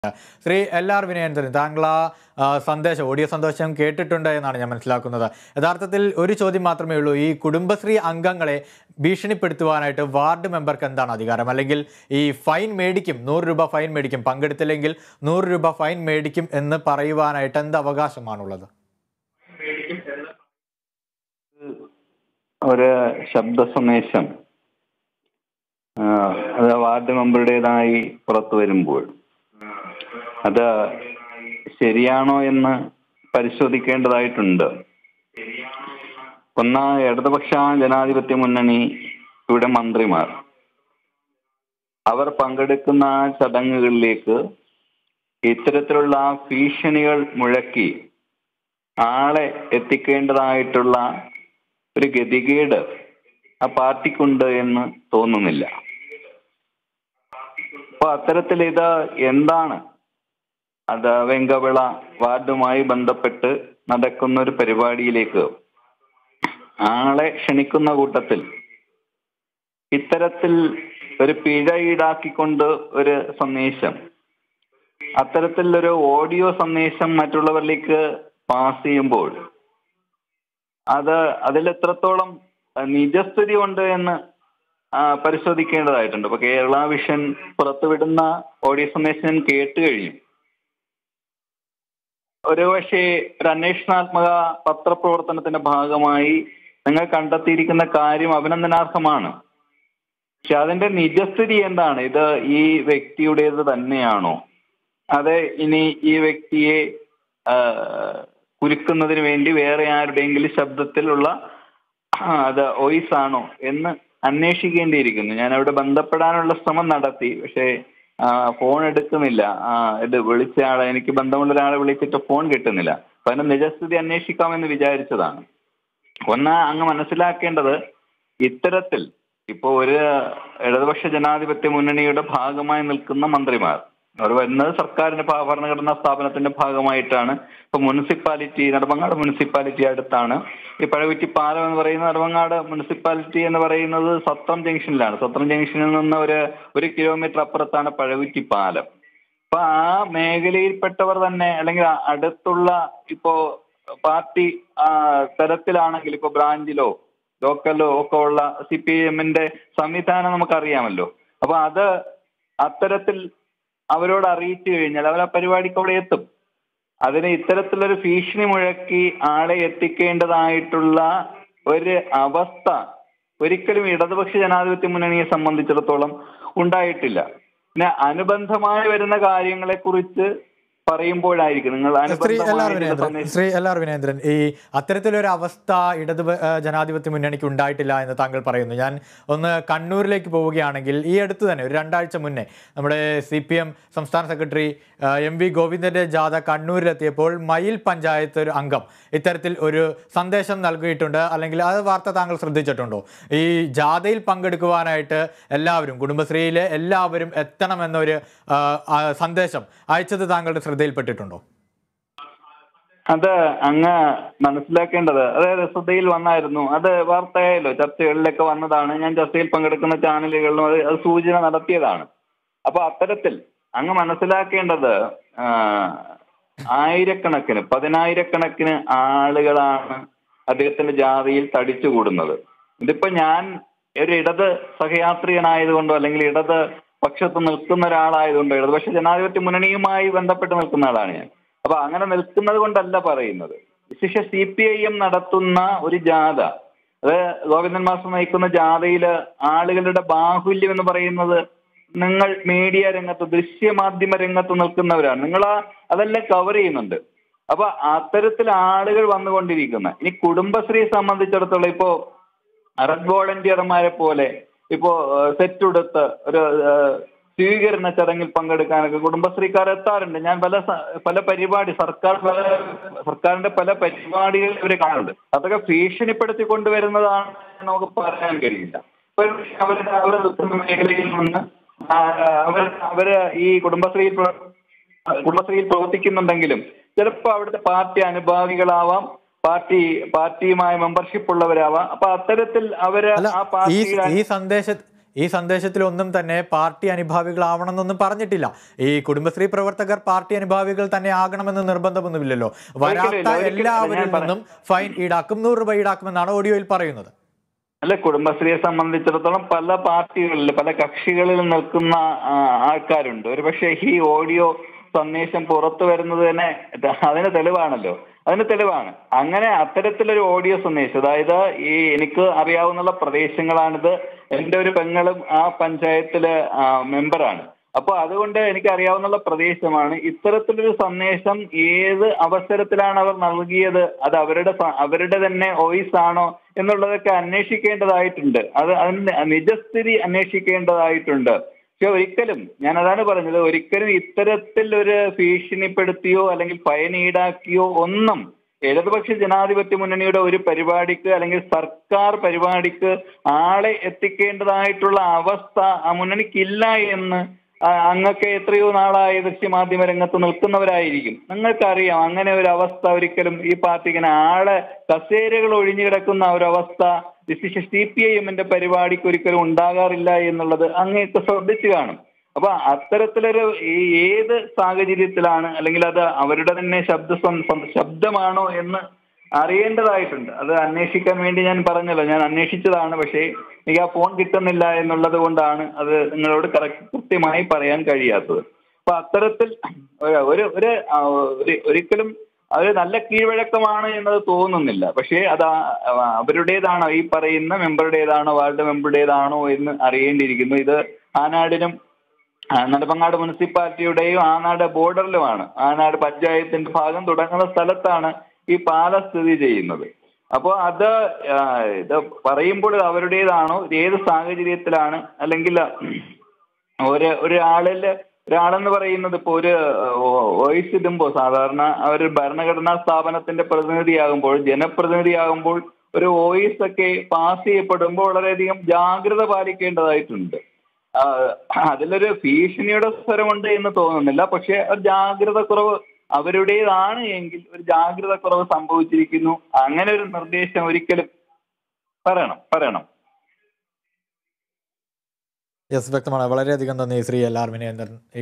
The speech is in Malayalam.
ശ്രീ എൽ ആർ വിനയേന്ദ്രൻ താങ്കൾ ആ ആ, സന്ദേശം ഓഡിയോ സന്ദേശം കേട്ടിട്ടുണ്ട് എന്നാണ് ഞാൻ മനസ്സിലാക്കുന്നത് യഥാർത്ഥത്തിൽ ഒരു ചോദ്യം മാത്രമേ ഉള്ളൂ ഈ കുടുംബശ്രീ അംഗങ്ങളെ ഭീഷണിപ്പെടുത്തുവാനായിട്ട് വാർഡ് മെമ്പർക്ക് എന്താണ് അധികാരം അല്ലെങ്കിൽ ഈ ഫൈൻ മേടിക്കും നൂറ് രൂപ ഫൈൻ മേടിക്കും പങ്കെടുത്തില്ലെങ്കിൽ നൂറ് രൂപ ഫൈൻ മേടിക്കും എന്ന് പറയുവാനായിട്ട് എന്ത് അവകാശമാണുള്ളത് ഒരു ശബ്ദ സന്ദേശം ആ, അത് വാർഡ് മെമ്പറുടേതായി പുറത്തു വരുമ്പോൾ അത് ശരിയാണോ എന്ന് പരിശോധിക്കേണ്ടതായിട്ടുണ്ട് ഒന്ന് ഇടതുപക്ഷ ജനാധിപത്യ മുന്നണി ഇവിടെ മന്ത്രിമാർ അവർ പങ്കെടുക്കുന്ന ചടങ്ങുകളിലേക്ക് ഇത്തരത്തിലുള്ള ഭീഷണികൾ മുഴക്കി ആളെ എത്തിക്കേണ്ടതായിട്ടുള്ള ഒരു ഗതികേട് ആ പാർട്ടിക്കുണ്ട് എന്ന് തോന്നുന്നില്ല അപ്പൊ അത്തരത്തിൽ ഇത് എന്താണ് അത് വെങ്കവിള വാർഡുമായി ബന്ധപ്പെട്ട് നടക്കുന്ന ഒരു പരിപാടിയിലേക്ക് ആളെ ക്ഷണിക്കുന്ന കൂട്ടത്തിൽ ഇത്തരത്തിൽ ഒരു പിഴ ഈടാക്കിക്കൊണ്ട് ഒരു സന്ദേശം അത്തരത്തിൽ ഒരു ഓഡിയോ സന്ദേശം മറ്റുള്ളവരിലേക്ക് പാസ് ചെയ്യുമ്പോൾ അത് അതിൽ എത്രത്തോളം നിജസ്ഥിതി ഉണ്ട് എന്ന് ആ, പരിശോധിക്കേണ്ടതായിട്ടുണ്ട് ഇപ്പൊ കേരള വിഷൻ പുറത്തുവിടുന്ന ഓഡിയോ സന്ദേശം ഞാൻ കേട്ട് കഴിഞ്ഞു ഒരു പക്ഷേ ഒരു അന്വേഷണാത്മക പത്രപ്രവർത്തനത്തിന്റെ ഭാഗമായി നിങ്ങൾ കണ്ടെത്തിയിരിക്കുന്ന കാര്യം അഭിനന്ദനാർഹമാണ് പക്ഷെ അതിന്റെ നിജസ്ഥിതി എന്താണ് ഇത് ഈ വ്യക്തിയുടേത് തന്നെയാണോ അത് ഇനി ഈ വ്യക്തിയെ ആ, കുലുക്കുന്നതിന് വേണ്ടി വേറെ ആരുടെയെങ്കിലും ശബ്ദത്തിലുള്ള ആ, അത് വോയിസ് ആണോ എന്ന് അന്വേഷിക്കേണ്ടിയിരിക്കുന്നു ഞാൻ അവിടെ ബന്ധപ്പെടാനുള്ള ശ്രമം നടത്തി പക്ഷേ ആ, ഫോൺ എടുക്കുന്നില്ല ആ ഇത് വിളിച്ച ആളെ എനിക്ക് ബന്ധമുള്ള ഒരാളെ വിളിച്ചിട്ട് ഫോൺ കിട്ടുന്നില്ല അപ്പൊ അതിന്റെ നിജസ്ഥിതി അന്വേഷിക്കാമെന്ന് വിചാരിച്ചതാണ് ഒന്ന് അങ്ങ് മനസ്സിലാക്കേണ്ടത് ഇത്തരത്തിൽ ഇപ്പോ ഒരു ഇടതുപക്ഷ ജനാധിപത്യ മുന്നണിയുടെ ഭാഗമായി നിൽക്കുന്ന മന്ത്രിമാർ അവർ വരുന്നത് സർക്കാരിന്റെ ഭാ- ഭരണഘടനാ സ്ഥാപനത്തിന്റെ ഭാഗമായിട്ടാണ് ഇപ്പൊ മുനിസിപ്പാലിറ്റി നെടുമങ്ങാട് മുനിസിപ്പാലിറ്റി അടുത്താണ് ഈ പഴകുറ്റി പാലം എന്ന് പറയുന്ന നെടുമങ്ങാട് മുനിസിപ്പാലിറ്റി എന്ന് പറയുന്നത് സത്രം ജംഗ്ഷനിലാണ് സത്രം ജംഗ്ഷനിൽ നിന്ന് ഒരു ഒരു കിലോമീറ്റർ അപ്പുറത്താണ് പഴകുറ്റി പാലം അപ്പൊ ആ മേഖലയിൽപ്പെട്ടവർ തന്നെ അല്ലെങ്കിൽ ആ അടുത്തുള്ള ഇപ്പോ പാർട്ടി ആ, തലത്തിലാണെങ്കിൽ ഇപ്പൊ ബ്രാഞ്ചിലോ ലോക്കലോ ഒക്കെ ഉള്ള സി പി എമ്മിന്റെ സംവിധാനം നമുക്കറിയാമല്ലോ അപ്പൊ അത് അത്തരത്തിൽ അവരോട് അറിയിച്ചു കഴിഞ്ഞാൽ അവർ ആ പരിപാടിക്ക് അവിടെ എത്തും അതിന് ഇത്തരത്തിലൊരു ഭീഷണി മുഴക്കി ആളെ എത്തിക്കേണ്ടതായിട്ടുള്ള ഒരു അവസ്ഥ ഒരിക്കലും ഇടതുപക്ഷ ജനാധിപത്യ മുന്നണിയെ സംബന്ധിച്ചിടത്തോളം ഉണ്ടായിട്ടില്ല പിന്നെ അനുബന്ധമായി വരുന്ന കാര്യങ്ങളെ കുറിച്ച് പറയുമ്പോഴായിരിക്കും നിങ്ങൾ ശ്രീ എൽ ആർ അനുബന്ധമായ ചില വിനേന്ദ്രൻ സന്ദേശം ശ്രീ എൽ ആർ വിനേന്ദ്രൻ ഈ അത്തരത്തിലൊരു അവസ്ഥ ഇടത് പ- ഏഹ് ജനാധിപത്യ മുന്നണിക്ക് ഉണ്ടായിട്ടില്ല എന്ന് താങ്കൾ പറയുന്നു ഞാൻ ഒന്ന് കണ്ണൂരിലേക്ക് പോവുകയാണെങ്കിൽ ഈ അടുത്ത് തന്നെ ഒരു രണ്ടാഴ്ച മുന്നേ നമ്മുടെ സി പി എം സംസ്ഥാന സെക്രട്ടറി ഏഹ് എം വി ഗോവിന്ദന്റെ ജാഥ കണ്ണൂരിലെത്തിയപ്പോൾ മയിൽ പഞ്ചായത്ത് ഒരു അംഗം ഇത്തരത്തിൽ ഒരു സന്ദേശം നൽകിയിട്ടുണ്ട് അല്ലെങ്കിൽ ആ വാർത്ത താങ്കൾ ശ്രദ്ധിച്ചിട്ടുണ്ടോ ഈ ജാഥയിൽ പങ്കെടുക്കുവാനായിട്ട് എല്ലാവരും കുടുംബശ്രീയിലെ എല്ലാവരും എത്തണമെന്നൊരു ആ, ആ, സന്ദേശം അയച്ചത് താങ്കളുടെ ശ്രദ്ധയിൽപ്പെട്ടിട്ടുണ്ടോ അത് അങ്ങ് മനസ്സിലാക്കേണ്ടത് അതായത് ശ്രദ്ധയിൽ വന്നായിരുന്നു അത് വാർത്തയായല്ലോ ചർച്ചകളിലൊക്കെ വന്നതാണ് ഞാൻ ചർച്ചയിൽ പങ്കെടുക്കുന്ന ചാനലുകളിലും അത് അത് സൂചന നടത്തിയതാണ് അപ്പൊ അത്തരത്തിൽ അങ്ങ് മനസ്സിലാക്കേണ്ടത് ആ, ആയിരക്കണക്കിന് പതിനായിരക്കണക്കിന് ആളുകളാണ് അദ്ദേഹത്തിന്റെ ജാതിയിൽ തടിച്ചുകൂടുന്നത് ഇതിപ്പോ ഞാൻ ഒരു ഇടത് സഹയാത്രികനായതുകൊണ്ടോ അല്ലെങ്കിൽ ഇടത് പക്ഷത്ത് നിൽക്കുന്ന ഒരാളായതുകൊണ്ടോ ഇടതുപക്ഷ ജനാധിപത്യ മുന്നണിയുമായി ബന്ധപ്പെട്ട് നിൽക്കുന്ന ആളാണ് ഞാൻ അപ്പൊ അങ്ങനെ നിൽക്കുന്നത് കൊണ്ടല്ല പറയുന്നത് വിശേഷ സി പി ഐ എം നടത്തുന്ന ഒരു ജാഥ അത് ഗോവിന്ദൻ മാസ്റ്റർ നയിക്കുന്ന ജാഥയില് ആളുകളുടെ ബാഹുല്യം എന്ന് പറയുന്നത് നിങ്ങൾ മീഡിയ രംഗത്ത് ദൃശ്യമാധ്യമ രംഗത്ത് നിൽക്കുന്നവരാണ് നിങ്ങൾ ആ അതെല്ലാം കവർ ചെയ്യുന്നുണ്ട് അപ്പൊ അത്തരത്തിൽ ആളുകൾ വന്നുകൊണ്ടിരിക്കുന്ന ഇനി കുടുംബശ്രീയെ സംബന്ധിച്ചിടത്തോളം ഇപ്പോ അറബ് വോളണ്ടിയർമാരെ പോലെ ഇപ്പോ സെറ്റ് എടുത്ത് ഒരു ആ, സ്വീകരണ ചടങ്ങിൽ പങ്കെടുക്കാനൊക്കെ കുടുംബശ്രീക്കാർ എത്താറുണ്ട് ഞാൻ പല സ- പല പരിപാടി സർക്കാർ പല സർക്കാരിന്റെ പല പരിപാടികൾ ഇവരെ കാണുന്നുണ്ട് അതൊക്കെ ഭീഷണിപ്പെടുത്തി കൊണ്ടുവരുന്നതാണ് നമുക്ക് പറയാൻ കഴിയില്ല ഇപ്പൊ അവരുടെ അവർ നിൽക്കുന്ന മേഖലയിൽ നിന്ന് ആ, അവർ അവര് ഈ കുടുംബശ്രീയിൽ പ്ര- കുടുംബശ്രീയിൽ പ്രവർത്തിക്കുന്നുണ്ടെങ്കിലും ചിലപ്പോൾ അവിടുത്തെ പാർട്ടി അനുഭാവികളാവാം പാർട്ടി പാർട്ടിയുമായ മെമ്പർഷിപ്പ് ഉള്ളവരാവാം അപ്പൊ അത്തരത്തിൽ അവര് അല്ല ആ ഈ പാർട്ടിയുടെ ഈ സന്ദേശ ഈ സന്ദേശത്തിലൊന്നും തന്നെ പാർട്ടി അനുഭാവികളാവണമെന്നൊന്നും പറഞ്ഞിട്ടില്ല ഈ കുടുംബശ്രീ പ്രവർത്തകർ പാർട്ടി അനുഭാവികൾ തന്നെ ആകണമെന്ന് നിർബന്ധമൊന്നുമില്ലല്ലോ വരാത്ത ഒരിക്കലും ഇല്ല. എല്ലാവരിൽ ഞാൻ പറ- നിന്നും ഫൈൻ ഈടാക്കും നൂറ് രൂപ ഈടാക്കുമെന്നാണ് ഓഡിയോയിൽ പറയുന്നത് അല്ല കുടുംബശ്രീയെ സംബന്ധിച്ചിടത്തോളം പല പാർട്ടികളിൽ പല കക്ഷികളിൽ നിൽക്കുന്ന ആ, ആൾക്കാരുണ്ട് ഒരുപക്ഷെ ഈ ഓഡിയോ സന്ദേശം പുറത്തു വരുന്നത് തന്നെ ഇത് അതിന് തെളിവാണല്ലോ അതിന് തെളിവാണ് അങ്ങനെ അത്തരത്തിലൊരു ഓഡിയോ സന്ദേശം അതായത് ഈ എനിക്ക് അറിയാവുന്ന പ്രദേശങ്ങളാണിത് എന്റെ ഒരു പെങ്ങളും ആ പഞ്ചായത്തിലെ ആ, മെമ്പറാണ് അപ്പൊ അതുകൊണ്ട് എനിക്ക് അറിയാവുന്ന പ്രദേശമാണ് ഇത്തരത്തിലൊരു സന്ദേശം ഏത് അവസരത്തിലാണ് അവർ നൽകിയത് അത് അവരുടെ സ- അവരുടെ തന്നെ വോയിസ് ആണോ എന്നുള്ളതൊക്കെ അന്വേഷിക്കേണ്ടതായിട്ടുണ്ട് അത് അതിന്റെ നിജസ്ഥിതി അന്വേഷിക്കേണ്ടതായിട്ടുണ്ട് പക്ഷെ ഒരിക്കലും ഞാൻ അതാണ് പറഞ്ഞത് ഒരിക്കലും ഇത്തരത്തിൽ ഒരു ഭീഷണിപ്പെടുത്തിയോ അല്ലെങ്കിൽ ഫൈൻ ഈടാക്കിയോ ഒന്നും ഇടതുപക്ഷ ജനാധിപത്യ മുന്നണിയുടെ ഒരു പരിപാടിക്ക് അല്ലെങ്കിൽ സർക്കാർ പരിപാടിക്ക് ആളെ എത്തിക്കേണ്ടതായിട്ടുള്ള അവസ്ഥ ആ മുന്നണിക്കില്ല എന്ന് ആ, അങ്ങൊക്കെ എത്രയോ നാളായി ദൃശ്യമാധ്യമ രംഗത്ത് നിൽക്കുന്നവരായിരിക്കും നിങ്ങൾക്കറിയാം അങ്ങനെ ഒരു അവസ്ഥ ഒരിക്കലും ഈ പാർട്ടിക്ക് ഇങ്ങനെ ആളെ കസേരകൾ ഒഴിഞ്ഞു കിടക്കുന്ന ഒരു അവസ്ഥ വിശേഷ സി പി ഐ എമ്മിന്റെ പരിപാടിക്ക് ഒരിക്കലും ഉണ്ടാകാറില്ല എന്നുള്ളത് അങ്ങേക്ക് ശ്രദ്ധിച്ചു കാണും അപ്പൊ അത്തരത്തിലൊരു ഈ ഏത് സാഹചര്യത്തിലാണ് അല്ലെങ്കിൽ അത് അവരുടെ തന്നെ ശബ്ദ സം- സം- ശബ്ദമാണോ എന്ന് അറിയേണ്ടതായിട്ടുണ്ട് അത് അന്വേഷിക്കാൻ വേണ്ടി ഞാൻ പറഞ്ഞല്ലോ ഞാൻ അന്വേഷിച്ചതാണ് പക്ഷേ എനിക്ക് ആ ഫോൺ കിട്ടുന്നില്ല എന്നുള്ളത് കൊണ്ടാണ് അത് നിങ്ങളോട് കറക്റ്റ് കൃത്യമായി പറയാൻ കഴിയാത്തത് അപ്പൊ അത്തരത്തിൽ ഒരു- ഒരു ഒരു ആ, ഒരു- ഒരിക്കലും അത് നല്ല കീഴ്വഴക്കമാണ് എന്നത് തോന്നുന്നില്ല പക്ഷേ അത് ആ- ആ- അവരുടേതാണോ ഈ പറയുന്ന മെമ്പറുടേതാണോ വാർഡ് മെമ്പറുടേതാണോ എന്ന് അറിയേണ്ടിയിരിക്കുന്നു ഇത് ആനാടിനും ആ, നെടുമങ്ങാട് മുനിസിപ്പാലിറ്റിയുടെയും ആനാട് ബോർഡറിലുമാണ് ആനാട് പഞ്ചായത്തിന്റെ ഭാഗം തുടങ്ങുന്ന സ്ഥലത്താണ് ഈ പാല സ്ഥിതി ചെയ്യുന്നത് അപ്പോൾ അത് ആ, ഇത് പറയുമ്പോൾ ഇത് അവരുടേതാണോ ഇത് ഏത് സാഹചര്യത്തിലാണ് അല്ലെങ്കിൽ ഒരു ഒരാളിൽ ഒരാളെന്ന് പറയുന്നത് ഇപ്പൊ ഒരു വോയിസ് ഇടുമ്പോൾ സാധാരണ അവർ ഭരണഘടനാ സ്ഥാപനത്തിന്റെ പ്രതിനിധിയാകുമ്പോൾ ജനപ്രതിനിധിയാകുമ്പോൾ ഒരു വോയിസ് ഒക്കെ പാസ് ചെയ്യപ്പെടുമ്പോൾ വളരെയധികം ജാഗ്രത പാലിക്കേണ്ടതായിട്ടുണ്ട് ആ, അതിലൊരു ഭീഷണിയുടെ സ്വരമുണ്ട് എന്ന് തോന്നുന്നില്ല പക്ഷെ ഒരു ജാഗ്രത കുറവ് അവരുടേതാണ് എങ്കിൽ ഒരു ജാഗ്രത കുറവ് സംഭവിച്ചിരിക്കുന്നു അങ്ങനെ ഒരു നിർദ്ദേശം ഒരിക്കലും പറയണം പറയണം യെസ് വ്യക്തമാണ് വളരെയധികം നന്ദി ശ്രീ എൽ ആർ വിനയേന്ദ്രൻ